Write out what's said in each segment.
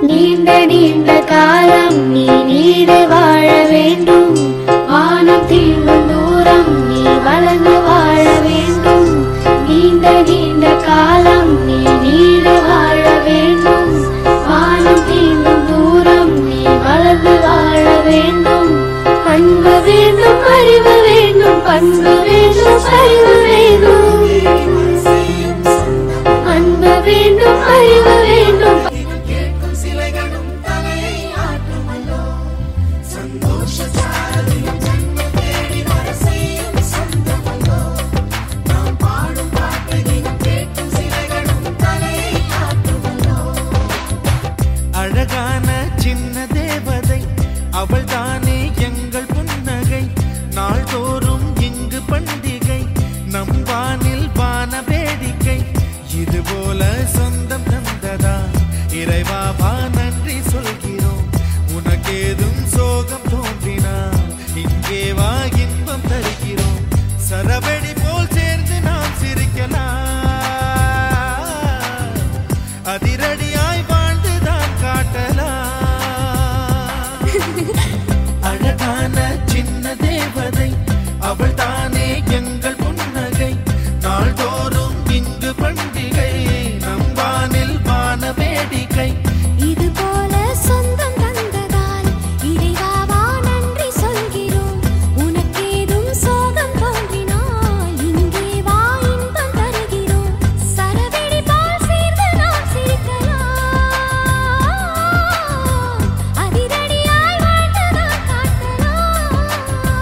நீண்ட நீண்ட காலம் நீ நீடு வாழ வேண்டும் வானம் தீண்டும் தூரம் நீ வளர்ந்து வாழ வேண்டும் நீண்ட நீண்ட காலம் நீ நீடு வாழ வேண்டும் வானம் தீண்டும் தூரம் நீ வளர்ந்து வாழ வேண்டும் அன்பு வேண்டும் அறிவு வேண்டும் பண்பு வேண்டும் அறிவு வேண்டும் அன்பு வேண்டும் அறிவு வேண்டும் கேட்கும் சிலைகளும் தலையை ஆட்டுமல்லோ சந்தோஷ சாரதியும் ஜன்மம் தேடி வர செய்யும் சொந்தமல்லோ நாம் பாடும் பாட்டையும் கேட்கும் சிலைகளும் தலையை ஆட்டுமல்லோ அழகான சின்ன தேவதை அவள் தானே எங்கள் புன்னகை நாள்தோறும் இங்கு பண்டிகை நம் வானில் வான வேடிக்கை இது போல சொந்தம் தந்ததா இறைவா வா நன்றி சொல்கிறோம் உனக்கேதும் சோகம் தோன்றினால் இங்கே வா இன்பம் தருகிறோம் சரவெடி போல் சேர்ந்து நாம் சிரிக்கலாம் அதிரடியாய் வாழ்ந்துதான் காட்டலாம் அழகான சின்ன தேவதை அவள் தானே எங்கள் புன்னகை நாள்தோறும் இங்கு பண்டிகை நம் வானில் வான வேடிக்கை இது போல சொந்தம் தந்ததால் இறைவாவா நன்றி சொல்கிறோம் உனக்கேதும் சோகம் தோன்றினால் இங்கே வா இன்பம் தருகிறோம் சரவெடி போல் சேர்ந்து நாம் சிரிக்கலாம் அதிரடியாய் வாழ்ந்துதான் காட்டலாம்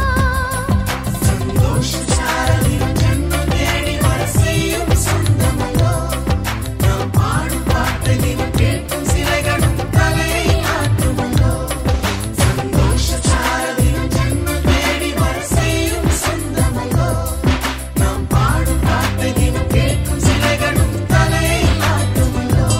சந்தோஷ சாரதியும் ஜன்மம் தேடி வர செய்யும் சொந்தமல்லோ நாம் பாடும் பாட்டையும் கேட்கும் சிலைகளும் தலையை ஆட்டுமல்லோ சந்தோஷ சாரதியும் ஜன்மம் தேடி வர செய்யும் சொந்தமல்லோ நாம் பாடும் பாட்டையும் கேட்கும் சிலைகளும் தலையை ஆட்டுமல்லோ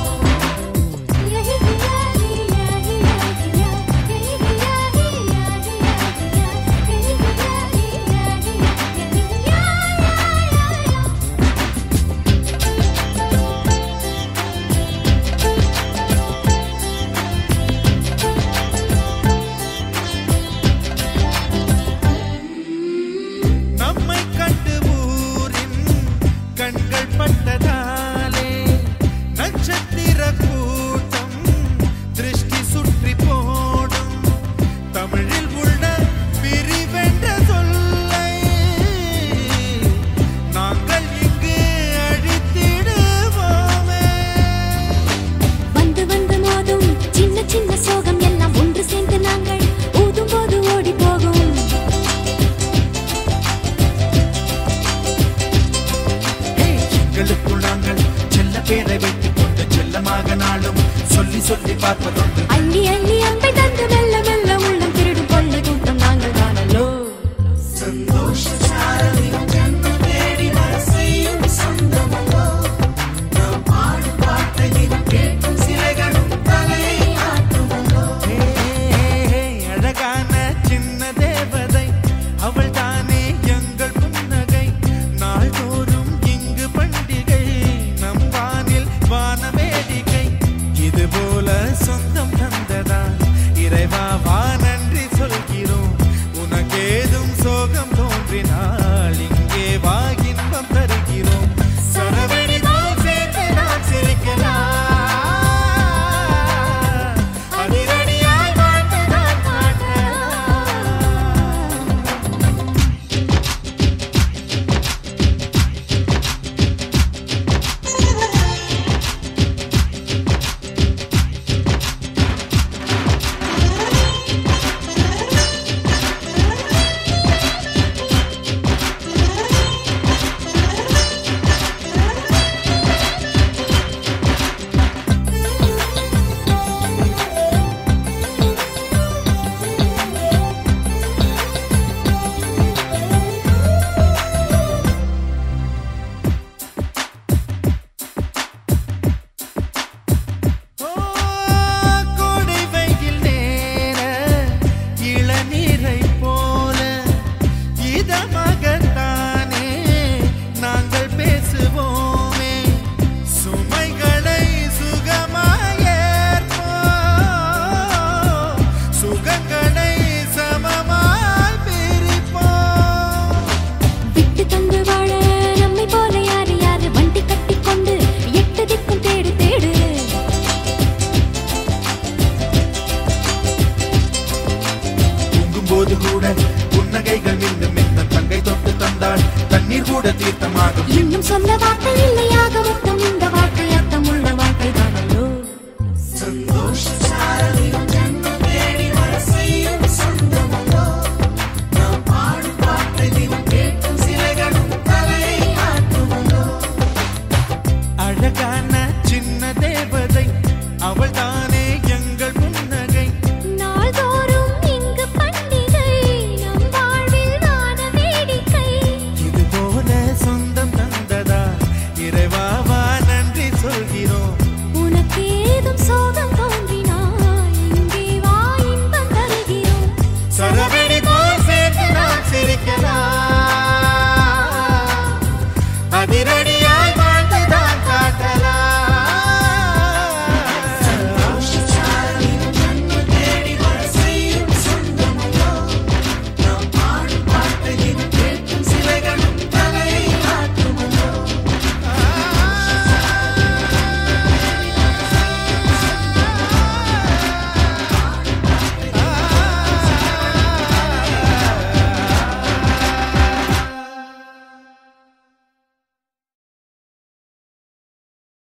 நம்மை கண்டு ஊரின் கண்கள் பட்டதாலே நட்சத்திர கூட்டம் திருஷ்டி சுற்றி போடும் தமிழில் உள்ள பிரிவென்ற சொல்லை நாங்கள் இங்கு அழித்திடுவோமே வந்து வந்து மோதும் சின்ன சின்ன சோகம் எல்லாம் ஒன்று சேர்ந்து நாங்கள் ஊதும் போது ஓடி போகும் எங்களுக்குள் நாங்கள் செல்ல பேரை வைத்துக் கொண்டு செல்லமாக நாளும் சொல்லி சொல்லி பார்ப்பதுண்டு அள்ளி அள்ளி அம்பை தந்து மெல்ல மெல்ல உள்ளம் திருடும் கொள்ளை கூட்டம் நாங்கள் தானல்லோ சந்தோஷ சாரதியும் ஜன்மம் தேடி வர செய்யும் சொந்தமல்லோ நாம் பாடும் பாட்டையும் கேட்கும் சிலைகளும் தலையை ஆட்டுமல்லோ அழகான சின்ன தேவதை அவள் தானே எங்கள் புன்னகை நாள்தோறும் இங்கு பண்டிகை நம் வானில் வான வேடிக்கை இது போல சொந்தம் தந்ததா இறைவா வா நன்றி சொல்கிறோம் உனக்கேதும் சோகம் தோன்றினால் இங்கே வா இன்பம் தருகிறோம் சரவெடி போல் சேர்ந்து நாம் சிரிக்கலாம் அதிரடியாய் வாழ்ந்துதான் காட்டலாம் கூட தீர்த்தமாகும் இன்னும் சொல்ல வார்த்தை இல்லையாக மொத்தம் இந்த வாழ்க்கை அர்த்தமுள்ள வாழ்க்கை தானல்லோ சந்தோஷ சாரதியும்